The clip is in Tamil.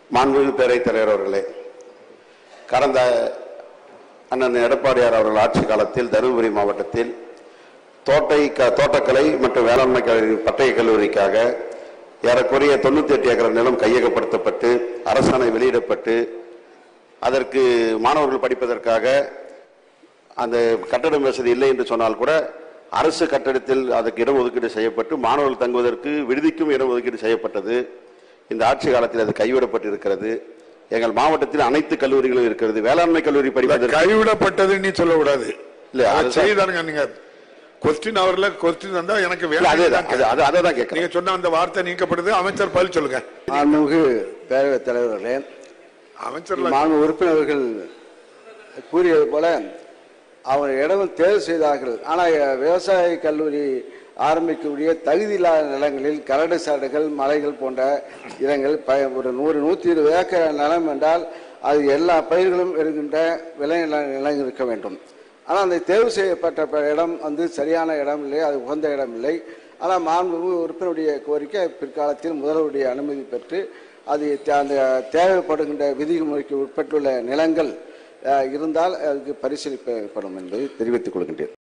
மாண்புமிகு பேரவைத் தலைவர் அவர்களே கடந்த அண்ணன் எடப்பாடியார் அவர்கள் ஆட்சி காலத்தில் தருமபுரி மாவட்டத்தில் தோட்டை க- தோட்டக்கலை மற்றும் வேளாண்மை கல்லூரி பட்டய கல்லூரிக்காக ஏறக்குறைய தொண்ணூத்தி எட்டு ஏக்கர் நிலம் கையகப்படுத்தப்பட்டு அரசாணை வெளியிடப்பட்டு அதற்கு மாணவர்கள் படிப்பதற்காக அந்த கட்டடம் வசதி இல்லை என்று சொன்னால் கூட அரசு கட்டடத்தில் அதற்கு இடம் ஒதுக்கீடு செய்யப்பட்டு மாணவர்கள் தங்குவதற்கு விடுதிக்கும் இடம் ஒதுக்கீடு செய்யப்பட்டது இந்த ஆட்சி காலத்தில் அது கைவிடப்பட்டிருக்கிறது எங்கள் மாவட்டத்தில் அனைத்து கல்லூரிகளும் இருக்கிறது வேளாண்மை கல்லூரி படிப்பதற்கு கைவிடப்பட்டதுன்னு சொல்லக்கூடாது இல்ல, அதை அதுதான். செய்தாருங்க நீங்க கொஸ்டின் அவர்ல கொஸ்டின் வந்தா எனக்கு இல்ல, வேலை அதேதான் அது- அது- அதை தான் கேட்கிறேன் நீங்க சொன்ன அந்த வார்த்தை நீக்கப்படுது அமைச்சர் பதில் சொல்லுங்க மாண்புமிகு பேரவைத் தலைவர்களே அமைச்சர்ல மாண்பு உறுப்பினர்கள் கூறியது போல அவர் இடம் தேர்வு செய்தார்கள் ஆனால் விவசாய கல்லூரி ஆரம்பிக்கக்கூடிய தகுதி இல்லாத நிலங்களில் கரடு சாடுகள் மலைகள் போன்ற இடங்கள் ப- ஒரு நூறு நூற்றி இருபது ஏக்கர் நிலம் என்றால் அது எல்லா பயிர்களும் இருக்கின்ற விளை நில- நிலம் இருக்க வேண்டும் ஆனால் அந்த தேர்வு செய்யப்பட்ட ப- இடம் வந்து சரியான இடம் இல்லை அது உகந்த இடம் இல்லை ஆனால் மாண்புமிகு உறுப்பினருடைய கோரிக்கை பிற்காலத்தில் முதல்வருடைய அனுமதி பெற்று அது தே- அந்த தேவைப்படுகின்ற விதிமுறைக்கு உட்பட்டுள்ள நிலங்கள் அஹ், இருந்தால் அதுக்கு பரிசீலிக்கப்படும் என்பதை தெரிவித்துக் கொள்கின்றேன்